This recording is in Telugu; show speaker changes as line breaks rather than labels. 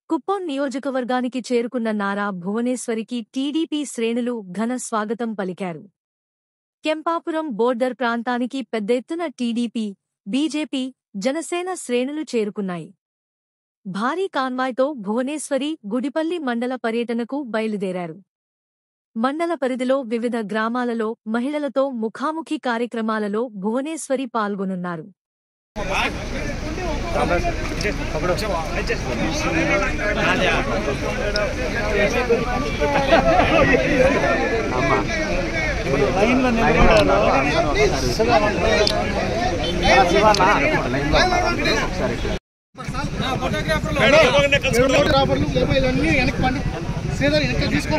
కుప్పం నియోజకవర్గానికి చేరుకున్న నారా భువనేశ్వరికి టీడీపీ శ్రేణులు ఘన స్వాగతం పలికారు కెంపాపురం బోర్డర్ ప్రాంతానికి పెద్దెత్తున టీడీపీ బీజేపీ జనసేన శ్రేణులు చేరుకున్నాయి భారీ కాన్వాయ్తో భువనేశ్వరి గుడిపల్లి మండల పర్యటనకు బయలుదేరారు మండల పరిధిలో వివిధ గ్రామాలలో మహిళలతో ముఖాముఖి కార్యక్రమాలలో భువనేశ్వరి పాల్గొనున్నారు
ఫోటోగ్రాఫర్లు మొబైల్ అన్ని వెనక్కి పండి శ్రీధర్ వెనక్కి తీసుకో